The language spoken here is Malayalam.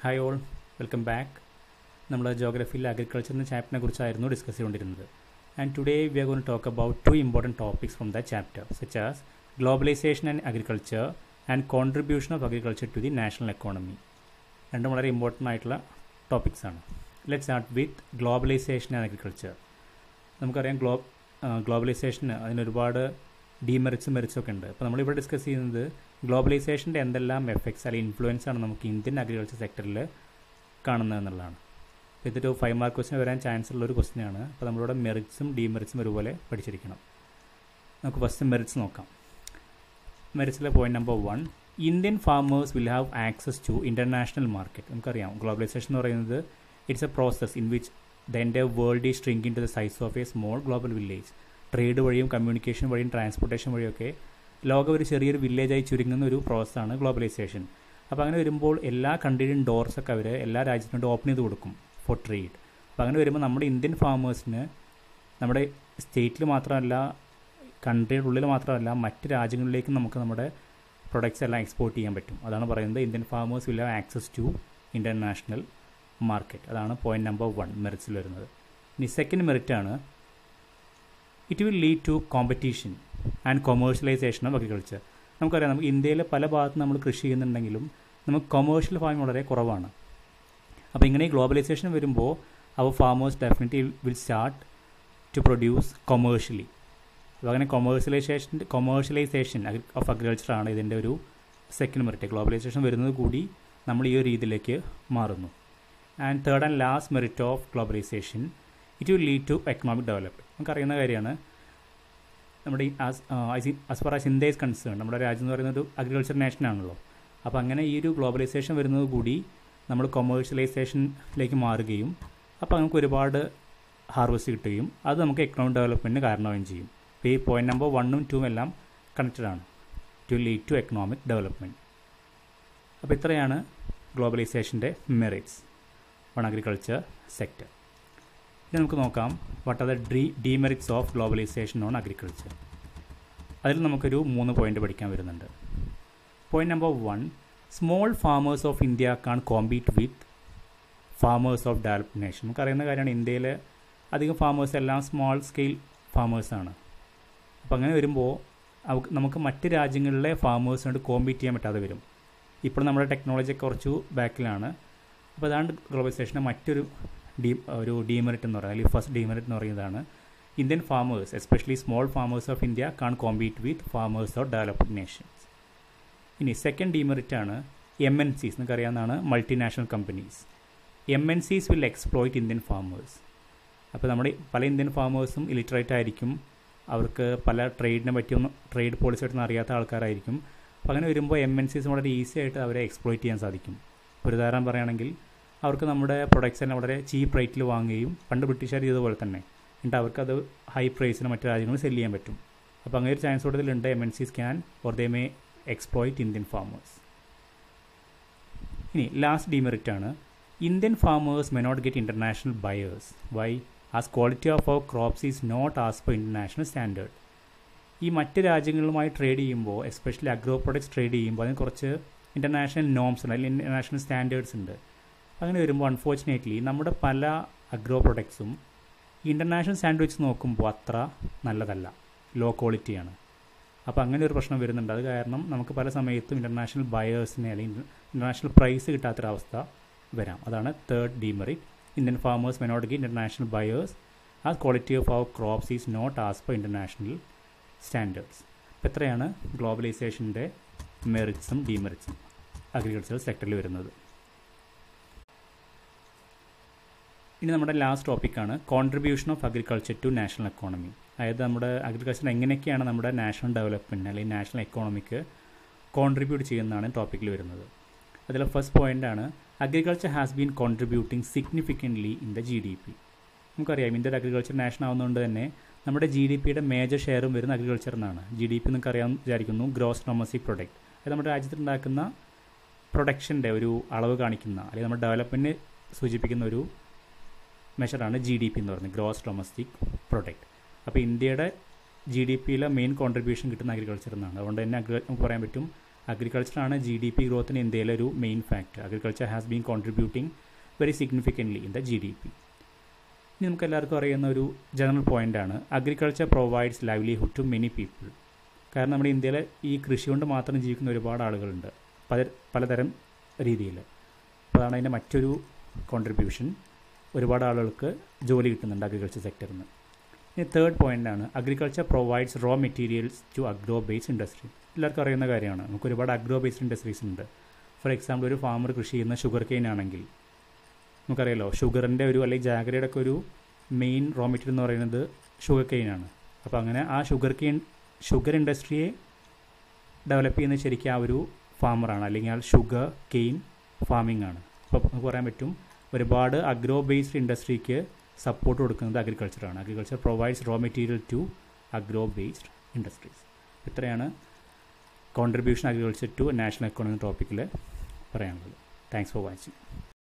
ഹായ് ഓൾ വെൽക്കം ബാക്ക് നമ്മൾ ജോഗ്രഫിയിൽ അഗ്രികൾച്ചർ എന്ന ചാപ്റ്ററിനെ കുറിച്ചായിരുന്നു ഡിസ്കസ് ചെയ്തുകൊണ്ടിരുന്നത് and today we are gonna talk about two important topics from the chapter such as globalisation and agriculture and contribution of agriculture to the national economy രണ്ടും വളരെ ഇമ്പോർട്ടൻ്റ് ആയിട്ടുള്ള ടോപ്പിക്സ് ആണ് let start with globalisation and agriculture നമുക്കറിയാം ഗ്ലോ ഗ്ലോബലൈസേഷന് അതിനൊരുപാട് ഡിമെറിറ്റ്സും മെറിറ്റ്സും ഒക്കെ ഉണ്ട് അപ്പോൾ നമ്മളിവിടെ ഡിസ്കസ് ചെയ്യുന്നത് ഗ്ലോബലൈസേഷൻ്റെ എന്തെല്ലാം എഫക്ട്സ് അല്ലെങ്കിൽ ഇൻഫ്ലുവൻസ് ആണ് നമുക്ക് ഇന്ത്യൻ അഗ്രികൾച്ചർ സെക്ടറിൽ കാണുന്നത് എന്നുള്ളതാണ് അപ്പോൾ ഇതൊരു ഫൈവ് മാർക്ക് ക്വസ്റ്റിന് വരാൻ ചാൻസ് ഉള്ള ഒരു ക്വസ്റ്റ്യൻ ആണ് അപ്പോൾ നമ്മളിവിടെ മെറിറ്റ്സും ഡിമെറിറ്റ്സും ഒരുപോലെ പഠിച്ചിരിക്കണം നമുക്ക് ഫസ്റ്റ് മെറിറ്റ്സ് നോക്കാം മെറിറ്റ്സിലെ point number one Indian farmers will have access to international market നമുക്കറിയാം ഗ്ലോബലൈസേഷൻ എന്ന് പറയുന്നത് it's a process in which the എൻ്റെ world is shrink in to the size of a small global village trade വഴിയും കമ്മ്യൂണിക്കേഷൻ വഴിയും ട്രാൻസ്പോർട്ടേഷൻ വഴിയൊക്കെ ലോകം ഒരു ചെറിയൊരു വില്ലേജായി ചുരുങ്ങുന്ന ഒരു പ്രോസസ്സാണ് ഗ്ലോബലൈസേഷൻ അപ്പോൾ അങ്ങനെ വരുമ്പോൾ എല്ലാ കൺട്രിയുടെയും ഡോർസൊക്കെ അവർ എല്ലാ രാജ്യത്തിനും ഓപ്പൺ ചെയ്ത് കൊടുക്കും ഫോർ ട്രേഡ് അപ്പോൾ അങ്ങനെ വരുമ്പോൾ നമ്മുടെ ഇന്ത്യൻ ഫാമേഴ്സിന് നമ്മുടെ സ്റ്റേറ്റിൽ മാത്രമല്ല കൺട്രിയുടെ ഉള്ളിൽ മാത്രമല്ല മറ്റ് രാജ്യങ്ങളിലേക്കും നമുക്ക് നമ്മുടെ പ്രൊഡക്ട്സ് എല്ലാം എക്സ്പോർട്ട് ചെയ്യാൻ പറ്റും അതാണ് പറയുന്നത് Indian farmers will have access to international market അതാണ് പോയിന്റ് നമ്പർ വൺ മെറിറ്റ്സിൽ വരുന്നത് ഇനി സെക്കൻഡ് മെറിറ്റാണ് it will lead to competition and commercialisation of agriculture നമുക്കറിയാം നമുക്ക് ഇന്ത്യയിലെ പല ഭാഗത്തും നമ്മൾ കൃഷി ചെയ്യുന്നുണ്ടെങ്കിലും നമുക്ക് കൊമേഴ്ഷ്യൽ ഫാമിംഗ് വളരെ കുറവാണ് അപ്പോൾ ഇങ്ങനെ ഗ്ലോബലൈസേഷൻ വരുമ്പോൾ അവർ farmers definitely will start to produce commercially അപ്പോൾ അങ്ങനെ കൊമേഴ്ഷ്യലൈസേഷൻ കൊമേഴ്ഷ്യലൈസേഷൻ ഓഫ് അഗ്രികൾച്ചറാണ് ഇതിൻ്റെ ഒരു സെക്കൻഡ് മെറിറ്റ് ഗ്ലോബലൈസേഷൻ വരുന്നത് കൂടി നമ്മൾ ഈ ഒരു രീതിയിലേക്ക് മാറുന്നു and third and last merit of globalisation it will lead to economic development നമുക്കറിയുന്ന കാര്യമാണ് നമ്മുടെ ഈ as far as India is concern നമ്മുടെ രാജ്യം എന്ന് പറയുന്നത് ഒരു അഗ്രികൾച്ചർ നേഷൻ ആണല്ലോ അപ്പോൾ അങ്ങനെ ഈ ഒരു ഗ്ലോബലൈസേഷൻ വരുന്നത് കൂടി നമ്മൾ കൊമേഴ്ഷ്യലൈസേഷനിലേക്ക് മാറുകയും അപ്പോൾ നമുക്ക് ഒരുപാട് ഹാർവസ്റ്റ് കിട്ടുകയും അത് നമുക്ക് എക്കണോമിക് ഡെവലപ്മെൻറ്റിന് കാരണമാവുകയും ചെയ്യും അപ്പോൾ ഈ പോയിന്റ് നമ്പർ വണ്ണും ടൂവും എല്ലാം കണക്റ്റഡ് ആണ് to lead to economic development അപ്പോൾ ഇത്രയാണ് ഗ്ലോബലൈസേഷൻ്റെ മെറിറ്റ്സ് ഓൺ അഗ്രികൾച്ചർ സെക്ടർ ഇനി നമുക്ക് നോക്കാം വാട്ട് ആർ ദ ഡ്രീ demerits of globalisation on agriculture അതിൽ നമുക്കൊരു മൂന്ന് പോയിന്റ് പഠിക്കാൻ വരുന്നുണ്ട് point number one small farmers of India can compete with farmers of developed nation നമുക്കറിയുന്ന കാര്യമാണ് ഇന്ത്യയിലെ അധികം ഫാമേഴ്സ് എല്ലാം സ്മോൾ സ്കെയിൽ ഫാമേഴ്സാണ് അപ്പോൾ അങ്ങനെ വരുമ്പോൾ നമുക്ക് മറ്റ് രാജ്യങ്ങളിലെ ഫാമേഴ്സിനോട് കോമ്പീറ്റ് ചെയ്യാൻ പറ്റാതെ വരും ഇപ്പോൾ നമ്മുടെ ടെക്നോളജി കുറച്ചു ബാക്കിലാണ് അപ്പോൾ അതാണ് ഗ്ലോബലൈസേഷൻ്റെ മറ്റൊരു ഡി ഒരു ഡിമെറിറ്റ് എന്ന് പറയുന്നത് അല്ലെങ്കിൽ ഫസ്റ്റ് ഡിമെറിറ്റ് എന്ന് പറയുന്നതാണ് Indian farmers especially small farmers of India can compete with farmers of developed nations ഇനി സെക്കൻഡ് ഡിമെറിറ്റ് ആണ് എം എൻ സീസ് നിങ്ങൾക്ക് അറിയാവുന്നതാണ് multinational companies M N Cs will exploit Indian farmers അപ്പോൾ നമ്മുടെ പല ഇന്ത്യൻ ഫാമേഴ്സും ഇലിറ്ററേറ്റ് ആയിരിക്കും അവർക്ക് പല ട്രേഡിനെ പറ്റിയൊന്നും ട്രേഡ് പോളിസി ആയിട്ടൊന്നും അറിയാത്ത ആൾക്കാരായിരിക്കും അപ്പോൾ അങ്ങനെ വരുമ്പോൾ എം എൻ സീസ് വളരെ ഈസി ആയിട്ട് അവരെ എക്സ്പ്ലോയിറ്റ് ചെയ്യാൻ സാധിക്കും ഒരു ഉദാഹരണം പറയുകയാണെങ്കിൽ അവർക്ക് നമ്മുടെ പ്രൊഡക്ട്സ് തന്നെ വളരെ ചീപ്പ് റേറ്റിൽ വാങ്ങുകയും പണ്ട് ബ്രിട്ടീഷുകാർ ചെയ്തതുപോലെ തന്നെ എന്നിട്ട് അവർക്കത് ഹൈ പ്രൈസിന് മറ്റു രാജ്യങ്ങളിൽ സെല് ചെയ്യാൻ പറ്റും അപ്പോൾ അങ്ങനെ ഒരു ചാൻസ് കൂടുതലുണ്ട് M N Cs can or they may exploit Indian farmers ഇനി ലാസ്റ്റ് ഡിമെറിറ്റ് ആണ് Indian farmers may not get international buyers why as quality of our crops is not as per international standard ഈ മറ്റ് രാജ്യങ്ങളുമായി ട്രേഡ് ചെയ്യുമ്പോൾ എസ്പെഷ്യലി അഗ്രോ പ്രൊഡക്ട്സ് ട്രേഡ് ചെയ്യുമ്പോൾ അതിന് കുറച്ച് ഇൻ്റർനാഷണൽ നോംസ് ഉണ്ട് അല്ലെങ്കിൽ ഇൻ്റർനാഷണൽ സ്റ്റാൻഡേർഡ്സ് ഉണ്ട് അങ്ങനെ വരുമ്പോൾ അൺഫോർച്ചുനേറ്റ്ലി നമ്മുടെ പല അഗ്രോ പ്രൊഡക്ട്സും ഇൻ്റർനാഷണൽ സ്റ്റാൻഡേർഡ് വെച്ച് നോക്കുമ്പോൾ അത്ര നല്ലതല്ല ലോ ക്വാളിറ്റിയാണ് അപ്പോൾ അങ്ങനെ ഒരു പ്രശ്നം വരുന്നുണ്ട് അത് കാരണം നമുക്ക് പല സമയത്തും ഇൻ്റർനാഷണൽ ബയേഴ്സിനെ അല്ലെങ്കിൽ ഇൻ്റർനാഷണൽ പ്രൈസ് കിട്ടാത്തൊരവസ്ഥ വരാം അതാണ് third demerit Indian farmers may not get international buyers ആ quality of our crops is not as per international standards അപ്പോൾ എത്രയാണ് ഗ്ലോബലൈസേഷൻ്റെ മെറിറ്റ്സും ഡിമെറിറ്റ്സും അഗ്രികൾച്ചറൽ സെക്ടറിൽ വരുന്നത് ഇനി നമ്മുടെ ലാസ്റ്റ് ടോപ്പിക്കാണ് contribution of agriculture to national economy അതായത് നമ്മുടെ അഗ്രികൾച്ചർ എങ്ങനെയൊക്കെയാണ് നമ്മുടെ നാഷണൽ ഡെവലപ്മെൻറ്റ് അല്ലെങ്കിൽ നാഷണൽ എക്കോണമിക്ക് കോൺട്രിബ്യൂട്ട് ചെയ്യുന്നതാണ് ടോപ്പിക്കിൽ വരുന്നത് അതിൽ ഫസ്റ്റ് പോയിൻ്റ് ആണ് agriculture has been contributing significantly in the G D P നമുക്കറിയാം ഇന്ത്യ ഒരു അഗ്രികൾച്ചർ നാഷൻ ആവുന്നതുകൊണ്ട് തന്നെ നമ്മുടെ ജി ഡി പിയുടെ മേജർ ഷെയറും വരുന്ന അഗ്രികൾച്ചർ എന്നാണ് ജി ഡി പി നിങ്ങൾക്ക് അറിയാൻ വിചാരിക്കുന്നു ഗ്രോസ് ഡൊമസ്റ്റിക് പ്രൊഡക്റ്റ് അത് നമ്മുടെ രാജ്യത്ത് ഉണ്ടാക്കുന്ന പ്രൊഡക്ഷൻ്റെ ഒരു അളവ് കാണിക്കുന്ന അല്ലെങ്കിൽ നമ്മുടെ ഡെവലപ്മെൻറ്റ് സൂചിപ്പിക്കുന്ന ഒരു മെഷറാണ് ജി ഡി പി എന്ന് പറയുന്നത് ഗ്രോസ് ഡൊമസ്റ്റിക് പ്രൊഡക്റ്റ് അപ്പോൾ ഇന്ത്യയുടെ ജി ഡി പിയിലെ മെയിൻ കോൺട്രിബ്യൂഷൻ കിട്ടുന്ന അഗ്രികൾച്ചർ എന്നാണ് അതുകൊണ്ട് തന്നെ നമുക്ക് പറയാൻ പറ്റും അഗ്രികൾച്ചറാണ് ജി ഡി പി ഗ്രോത്തിന് ഇന്ത്യയിലെ ഒരു main factor agriculture has been contributing very significantly in the G D P ഇനി നമുക്ക് എല്ലാവർക്കും അറിയുന്ന ഒരു ജനറൽ പോയിൻ്റാണ് agriculture provides livelihood to many people കാരണം നമ്മുടെ ഇന്ത്യയിൽ ഈ കൃഷി കൊണ്ട് മാത്രം ജീവിക്കുന്ന ഒരുപാട് ആളുകളുണ്ട് പല പലതരം രീതിയിൽ അപ്പോൾ അതാണ് അതിൻ്റെ മറ്റൊരു കോൺട്രിബ്യൂഷൻ ഒരുപാട് ആളുകൾക്ക് ജോലി കിട്ടുന്നുണ്ട് അഗ്രികൾച്ചർ സെക്ടറിൽ നിന്ന് ഇനി തേർഡ് പോയിൻ്റാണ് agriculture provides raw materials to agro based industry എല്ലാവർക്കും അറിയുന്ന കാര്യമാണ് നമുക്ക് ഒരുപാട് അഗ്രോ ബേസ്ഡ് ഇൻഡസ്ട്രീസ് ഉണ്ട് ഫോർ എക്സാമ്പിൾ ഒരു ഫാമർ കൃഷി ചെയ്യുന്ന ഷുഗർ കെയിൻ ആണെങ്കിൽ നമുക്കറിയാലോ ഷുഗറിൻ്റെ ഒരു അല്ലെങ്കിൽ ജാഗ്രയുടെ ഒക്കെ ഒരു മെയിൻ റോ മെറ്റീരിയൽ എന്ന് പറയുന്നത് ഷുഗർ കെയിൻ ആണ് അപ്പോൾ അങ്ങനെ ആ ഷുഗർ കെയിൻ ഷുഗർ ഇൻഡസ്ട്രിയെ ഡെവലപ്പ് ചെയ്യുന്നത് ശരിക്കും ആ ഒരു ഫാമറാണ് അല്ലെങ്കിൽ ആ ഷുഗർ കെയിൻ ഫാമിംഗ് ആണ് അപ്പോൾ നമുക്ക് പറയാൻ പറ്റും ഒരുപാട് അഗ്രോ ബേസ്ഡ് ഇൻഡസ്ട്രിക്ക് സപ്പോർട്ട് കൊടുക്കുന്നത് അഗ്രികൾച്ചറാണ് agriculture provides raw material to agro based industries ഇത്രയാണ് contribution agriculture to national economy ടോപ്പിക്കിൽ പറയാനുള്ളത് താങ്ക്സ് ഫോർ വാച്ചിങ്